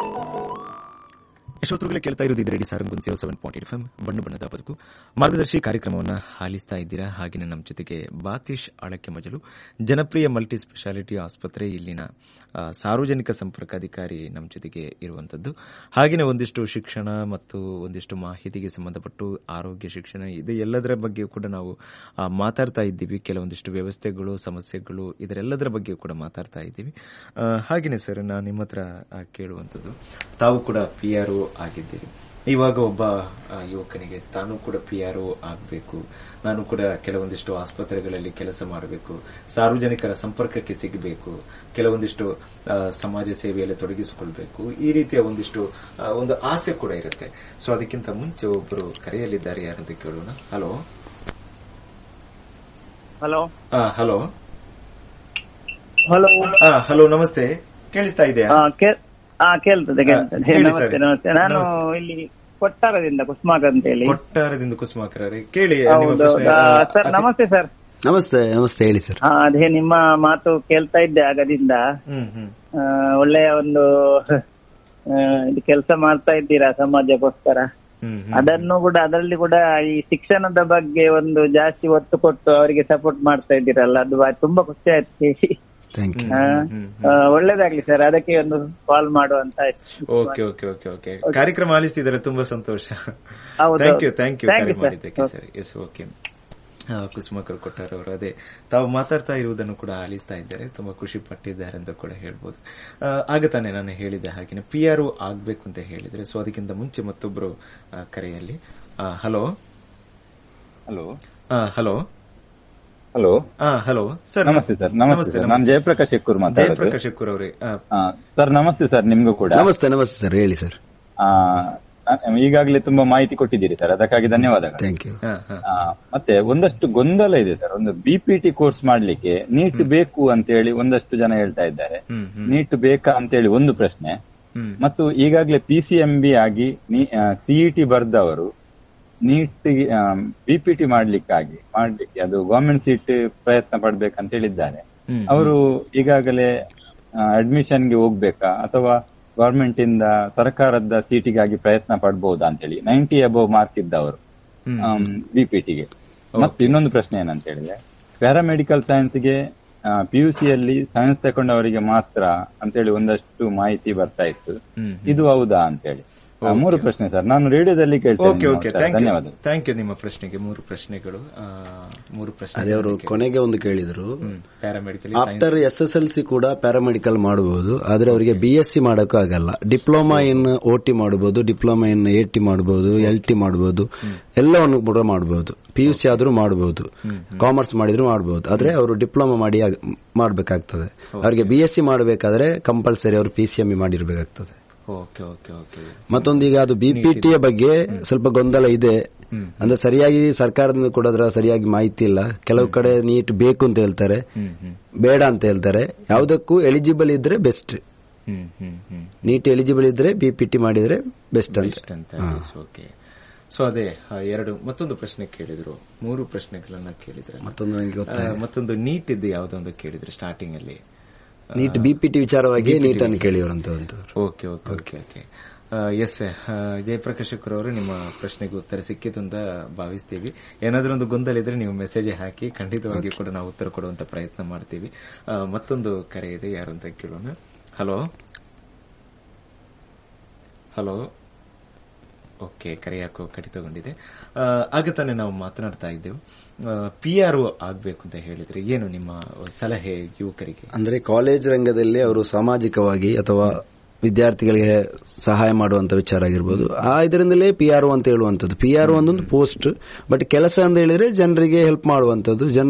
ಶ್ರೋತೃಗಳೇ ಕೇಳ್ತಾ ಇರೋದು ರೆಡಿ ಸಾರಂಗುನ್ zero seven point F M ಬಣ್ಣ ಬಣ್ಣದ ಬದುಕು ಮಾರ್ಗದರ್ಶಿ ಕಾರ್ಯಕ್ರಮವನ್ನು ಆಲಿಸ್ತಾ ಇದ್ದೀರಾ ಹಾಗೆಯೇ ನಮ್ಮ ಜೊತೆಗೆ ಬಾತೀಶ್ ಅಳಕೆ ಮಜಲು ಜನಪ್ರಿಯ ಮಲ್ಟಿ ಸ್ಪೆಷಾಲಿಟಿ ಆಸ್ಪತ್ರೆ ಇಲ್ಲಿನ ಆ, ಸಾರ್ವಜನಿಕ ಸಂಪರ್ಕಾಧಿಕಾರಿ ನಮ್ಮ ಜೊತೆಗೆ ಇರುವಂತದ್ದು ಹಾಗೆಯೇ ಒಂದಿಷ್ಟು ಶಿಕ್ಷಣ ಮತ್ತು ಒಂದಿಷ್ಟು ಮಾಹಿತಿಗೆ ಸಂಬಂಧಪಟ್ಟು ಆರೋಗ್ಯ ಶಿಕ್ಷಣ ಇದು ಎಲ್ಲದರ ಬಗ್ಗೆ ಕೂಡ ನಾವು ಆ, ಮಾತಾಡ್ತಾ ಇದ್ದೀವಿ ಕೆಲವೊಂದಿಷ್ಟು ವ್ಯವಸ್ಥೆಗಳು ಸಮಸ್ಯೆಗಳು ಇದರೆಲ್ಲದರ ಬಗ್ಗೆ ಕೂಡ ಮಾತಾಡ್ತಾ ಇದ್ದೀವಿ ಆ, ಹಾಗೇನೆ ಸರ್ ನಾನು ನಿಮ್ಮ ಹತ್ರ ಆ, ಕೇಳುವಂಥದ್ದು ತಾವು ಕೂಡ ಪಿ ಆರ್ ಆಗಿದ್ದೀರಿ ಇವಾಗ ಒಬ್ಬ ಆ, ಯುವಕನಿಗೆ ತಾನು ಕೂಡ ಪಿ ಆರ್ ಆಗಬೇಕು ನಾನು ಕೂಡ ಕೆಲವೊಂದಿಷ್ಟು ಆಸ್ಪತ್ರೆಗಳಲ್ಲಿ ಕೆಲಸ ಮಾಡಬೇಕು ಸಾರ್ವಜನಿಕರ ಸಂಪರ್ಕಕ್ಕೆ ಸಿಗಬೇಕು ಕೆಲವೊಂದಿಷ್ಟು ಆ, ಸಮಾಜ ಸೇವೆಯಲ್ಲಿ ತೊಡಗಿಸಿಕೊಳ್ಬೇಕು ಈ ರೀತಿಯ ಒಂದಿಷ್ಟು ಆ, ಒಂದು ಆಸೆ ಕೂಡ ಇರುತ್ತೆ ಸೊ ಅದಕ್ಕಿಂತ ಮುಂಚೆ ಒಬ್ಬರು ಕರೆಯಲಿದ್ದಾರೆ ಯಾರಂತ ಕೇಳೋಣ hello hello hello hello hello ನಮಸ್ತೆ ಕೇಳಿಸ್ತಾ ಇದೆಯಾ ಹಾ ಕೇ- ಹಾ ಕೇಳ್ತದೆ ಕೇಳ್ತದೆ ಹೇಳಿ ನಮಸ್ತೆ ಸರ್. ನಮಸ್ತೆ ನಾನು ನಮಸ್ತೆ. ಇಲ್ಲಿ ಕೊಟ್ಟಾರದಿಂದ ಕುಸ್ಮಾಕ್ ಅಂತ ಹೇಳಿ ಕೊಟ್ಟಾರದಿಂದ ಕುಸುಮಾಕರೇ ಕೇಳಿ ನಿಮ್ಮ ಹೌದು ಪ್ರಶ್ನೆ ಆ, ಆ, ಸರ್ ಅತಿ- ನಮಸ್ತೆ ಸರ್ ನಮಸ್ತೆ ನಮಸ್ತೆ ಹೇಳಿ ಸರ್ ಹಾ ಅದೇ ನಿಮ್ಮ ಮಾತು ಕೇಳ್ತಾ ಇದ್ದೆ ಆಗದಿಂದ ಹ್ಮ್ ಹ್ಮ್ ಆ, ಒಳ್ಳೆಯ ಒಂದು ಆ, ಇದು ಕೆಲಸ ಮಾಡ್ತಾ ಇದ್ದೀರಾ ಸಮಾಜಕ್ಕೋಸ್ಕರ ಹ್ಮ್ ಹ್ಮ್ ಅದನ್ನು ಕೂಡ ಅದರಲ್ಲಿ ಕೂಡ ಈ ಶಿಕ್ಷಣದ ಬಗ್ಗೆ ಒಂದು ಜಾಸ್ತಿ ಒತ್ತು ಕೊಟ್ಟು ಅವರಿಗೆ ಸಪೋರ್ಟ್ ಮಾಡ್ತಾ ಇದ್ದೀರಲ್ಲ ಅದು ಬಾ- ತುಂಬಾ ಖುಷಿ ಆಯ್ತು ಕೇಳಿ. ಥ್ಯಾಂಕ್ ಯು ಆ, ಹ್ಮ್, ಆ, ಒಳ್ಳೇದಾಗ್ಲಿ ಸರ್ ಅದಕ್ಕೆ ಒಂದು ಕಾಲ್ ಮಾಡುವಂತ ಓಕೆ ಓಕೆ ಓಕೆ ಓಕೆ ಕಾರ್ಯಕ್ರಮ ಆಲಿಸ್ತಿದ್ದಾರೆ ತುಂಬಾ ಸಂತೋಷ ಹೌದು, ಥ್ಯಾಂಕ್ ಯು ಹೌದು. ಥ್ಯಾಂಕ್ ಯು Thank ಕರೆ you, sir. ಮಾಡಿದ್ದಕ್ಕೆ ಸರಿ ಎಸ್ ಓಕೆ ಕುಸುಮಕರ್ ಕೊಟ್ಟಾರವರು ಅದೇ ತಾವು ಮಾತಾಡ್ತಾ ಇರುವುದನ್ನು ಕೂಡ ಆಲಿಸ್ತಾ ಇದ್ದಾರೆ ತುಂಬಾ ಖುಷಿ ಪಟ್ಟಿದ್ದಾರೆ ಅಂತ ಕೂಡ ಹೇಳ್ಬೋದು ಆ, ಆಗ ತಾನೇ ನಾನು ಹೇಳಿದೆ ಹಾಗೆ ಪಿ ಆರ್ ಆಗ್ಬೇಕು ಅಂತ ಹೇಳಿದ್ರೆ ಸೊ ಅದಕ್ಕಿಂತ ಮುಂಚೆ ಮತ್ತೊಬ್ರು ಆ, ಕರೆಯಲ್ಲಿ hello hello hello hello hello sir ನಮಸ್ತೆ ಸರ್ ನಮಸ್ತೆ ಸರ್ ನಾನು ಜಯಪ್ರಕಾಶ್ ಎಕ್ಕೂರ್ ಮಾತಾಡೋದು ಜಯಪ್ರಕಾಶ್ ಶೆಕ್ಕೂರ್ ಅವರೇ ಆ, ಸರ್ ನಮಸ್ತೆ ಸರ್ ನಿಮ್ಗೂ ಕೂಡ ನಮಸ್ತೆ ನಮಸ್ತೆ ಸರ್ ಹೇಳಿ ಸರ್ ಆ, ನಾನ್- ಈಗಾಗಲೇ ತುಂಬಾ ಮಾಹಿತಿ ಕೊಟ್ಟಿದ್ದೀರಿ ಸರ್ ಅದಕ್ಕಾಗಿ ಧನ್ಯವಾದಗಳು ಥ್ಯಾಂಕ್ ಯು ಹಾ ಹಾ ಆ, ಮತ್ತೆ ಒಂದಷ್ಟು ಗೊಂದಲ ಇದೆ ಸರ್ ಒಂದು ಬಿಪಿಟಿ ಕೋರ್ಸ್ ಮಾಡ್ಲಿಕ್ಕೆ ನೀಟ್ ಬೇಕು ಅಂತ ಹೇಳಿ ಒಂದಷ್ಟು ಜನ ಹೇಳ್ತಾ ಇದ್ದಾರೆ ಹ್ಮ್ ಹ್ಮ್ ನೀಟ್ ಬೇಕಾ ಅಂತ ಹೇಳಿ ಒಂದು ಪ್ರಶ್ನೆ ಹ್ಮ್ ಮತ್ತು ಈಗಾಗಲೇ ಪಿ ಸಿ ಎಂ ಬಿ ಆಗಿ ಸಿಇಟಿ ಬರ್ದವರು ನೀಟ್ ಬಿಪಿಟಿ ಮಾಡ್ಲಿಕ್ಕಾಗಿ ಮಾಡ್ಲಿಕ್ಕೆ ಅದು ಗವರ್ಮೆಂಟ್ ಸೀಟ್ ಪ್ರಯತ್ನ ಪಡ್ಬೇಕಂತ ಹೇಳಿದ್ದಾರೆ ಹ್ಮ್ ಅವರು ಈಗಾಗಲೇ ಅಡ್ಮಿಷನ್ ಗೆ ಹೋಗ್ಬೇಕಾ ಅಥವಾ ಗವರ್ಮೆಂಟ್ ಇಂದ ಸರ್ಕಾರದ ಸೀಟಿಗಾಗಿ ಪ್ರಯತ್ನ ಪಡ್ಬಹುದಾ ಅಂತ ಹೇಳಿ ನೈಂಟಿ ಅಬೌವ್ ಮಾರ್ಕ್ ಇದ್ದವರು ಹ್ಮ್ ಬಿಪಿಟಿಗೆ ಮತ್ತೆ ಇನ್ನೊಂದು ಪ್ರಶ್ನೆ ಏನಂತ ಹೇಳಿದ್ರೆ ಪ್ಯಾರಾಮೆಡಿಕಲ್ ಸೈನ್ಸ್ಗೆ ಪಿಯುಸಿಯಲ್ಲಿ ಸೈನ್ಸ್ ತಗೊಂಡವರಿಗೆ ಮಾತ್ರ ಅಂತೇಳಿ ಒಂದಷ್ಟು ಮಾಹಿತಿ ಬರ್ತಾ ಇತ್ತು ಹ್ಮ್ ಇದು ಹೌದಾ ಅಂತೇಳಿ ಆ, ಮೂರು ಪ್ರಶ್ನೆ ಸರ್ ನಾನು ರೇಡಿಯೋದಲ್ಲಿ ಕೇಳ್ತೇನೆ ಓಕೆ ಓಕೆ ನಿಮ್ಮ ಉತ್ತರ. ಥ್ಯಾಂಕ್ ಯು ಧನ್ಯವಾದ ಥ್ಯಾಂಕ್ ಯು ನಿಮ್ಮ ಪ್ರಶ್ನೆಗೆ ಮೂರು ಪ್ರಶ್ನೆಗಳು ಆ, ಮೂರು ಪ್ರಶ್ನೆ ಅದೇ ಅವರು ಕೊನೆಗೆ ಒಂದು ಕೇಳಿದ್ರು paramedical after S S L C ಕೂಡ ಪ್ಯಾರಾಮೆಡಿಕಲ್ ಮಾಡಬಹುದು ಆದ್ರೆ ಅವರಿಗೆ ಬಿ ಎಸ್ ಸಿ ಮಾಡೋಕ್ಕೂ ಆಗಲ್ಲ ಡಿಪ್ಲೊಮಾ ಇನ್ ಓ ಟಿ ಮಾಡಬಹುದು ಡಿಪ್ಲೊಮಾ ಇನ್ ಎ ಟಿ ಮಾಡಬಹುದು ಎಲ್ ಟಿ ಮಾಡಬಹುದು ಎಲ್ಲವನ್ನು ಕೂಡ ಮಾಡಬಹುದು ಪಿ ಯು ಸಿ ಆದ್ರೂ ಮಾಡಬಹುದು ಕಾಮರ್ಸ್ ಮಾಡಿದ್ರು ಮಾಡಬಹುದು ಆದ್ರೆ ಅವರು ಡಿಪ್ಲೊಮಾ ಮಾಡಿ ಆಗ್- ಮಾಡ್ಬೇಕಾಗ್ತದೆ ಅವರಿಗೆ ಬಿ ಎಸ್ ಸಿ ಮಾಡಬೇಕಾದ್ರೆ ಕಂಪಲ್ಸರಿ ಅವರು ಪಿ ಸಿ ಎಂ ಮಾಡಿರ್ಬೇಕಾಗ್ತದೆ ಓಕೆ ಓಕೆ ಓಕೆ ಮತ್ತೊಂದು ಈಗ ಅದು ಬಿಪಿಟಿಯ ಬಗ್ಗೆ ಸ್ವಲ್ಪ ಗೊಂದಲ ಇದೆ ಅಂದ್ರೆ ಸರಿಯಾಗಿ ಸರ್ಕಾರದಿಂದ ಕೂಡ ಅದರ ಸರಿಯಾಗಿ ಮಾಹಿತಿ ಇಲ್ಲ ಕೆಲವು ಕಡೆ ನೀಟ್ ಬೇಕು ಅಂತ ಹೇಳ್ತಾರೆ ಹ್ಮ್ ಹ್ಮ್ ಬೇಡ ಅಂತ ಹೇಳ್ತಾರೆ ಯಾವುದಕ್ಕೂ ಎಲಿಜಿಬಲ್ ಇದ್ರೆ ಬೆಸ್ಟ್ ಹ್ಮ್ ಹ್ಮ್ ಹ್ಮ್ ನೀಟ್ ಎಲಿಜಿಬಲ್ ಇದ್ರೆ ಬಿಪಿಟಿ ಮಾಡಿದ್ರೆ ಬೆಸ್ಟ್ ಅಂತ ಇಷ್ಟ ಅಂತ ಓಕೆ ಸೊ ಅದೇ ಆ, ಎರಡು ಮತ್ತೊಂದು ಪ್ರಶ್ನೆ ಕೇಳಿದ್ರು ಮೂರು ಪ್ರಶ್ನೆಗಳನ್ನ ಕೇಳಿದ್ರೆ ಮತ್ತೊಂದು ನನಗೆ ಆ, ಗೊತ್ತಾಗ ಮತ್ತೊಂದು ನೀಟ್ ಇದ್ದು ಯಾವುದೊಂದು ಕೇಳಿದ್ರು ಸ್ಟಾರ್ಟಿಂಗ್ ಅಲ್ಲಿ ನೀಟ್ ಬಿಪಿಟಿ ವಿಚಾರವಾಗಿ ನೀಟ್ ಅನ್ನು ಕೇಳಿವರಂತ okay okay okay okay yes Jayaprakash ಅವರು ನಿಮ್ಮ ಪ್ರಶ್ನೆಗೆ ಉತ್ತರ ಸಿಕ್ಕಿತು ಅಂತ ಭಾವಿಸ್ತೀವಿ ಏನಾದ್ರೂ ಒಂದು ಗೊಂದಲ ಇದ್ರೆ ನೀವು ಮೆಸೇಜ್ ಹಾಕಿ ಖಂಡಿತವಾಗಿ ಕೂಡ ನಾವು ಉತ್ತರ ಕೊಡುವಂತ ಪ್ರಯತ್ನ ಮಾಡ್ತೀವಿ ಆ, ಮತ್ತೊಂದು ಕರೆ ಇದೆ ಯಾರು ಅಂತ ಕೇಳೋಣ ಹಲೋ ಹಲೋ ಓಕೆ ಕರೆ ಯಾಕೋ ಕಡಿತಗೊಂಡಿದೆ ಆ, ಆಗ ತಾನೇ ನಾವು ಮಾತನಾಡ್ತಾ ಇದ್ದೆವು ಪಿ ಆರ್ ಆಗ್ಬೇಕು ಅಂತ ಹೇಳಿದ್ರೆ ಏನು ನಿಮ್ಮ ಸಲಹೆ ಯುವಕರಿಗೆ ಅಂದ್ರೆ ಕಾಲೇಜ್ ರಂಗದಲ್ಲಿ ಅವರು ಸಾಮಾಜಿಕವಾಗಿ ಅಥವಾ ವಿದ್ಯಾರ್ಥಿಗಳಿಗೆ ಸಹಾಯ ಮಾಡುವಂತ ವಿಚಾರ ಆಗಿರ್ಬೋದು ಆ ಇದರಿಂದಲೇ ಪಿ ಆರ್ ಅಂತ ಹೇಳುವಂತದ್ದು ಪಿ ಆರ್ ಒಂದೊಂದು ಪೋಸ್ಟ್ ಬಟ್ ಕೆಲಸ ಅಂತ ಹೇಳಿದ್ರೆ ಜನರಿಗೆ ಹೆಲ್ಪ್ ಮಾಡುವಂತದ್ದು ಜನರ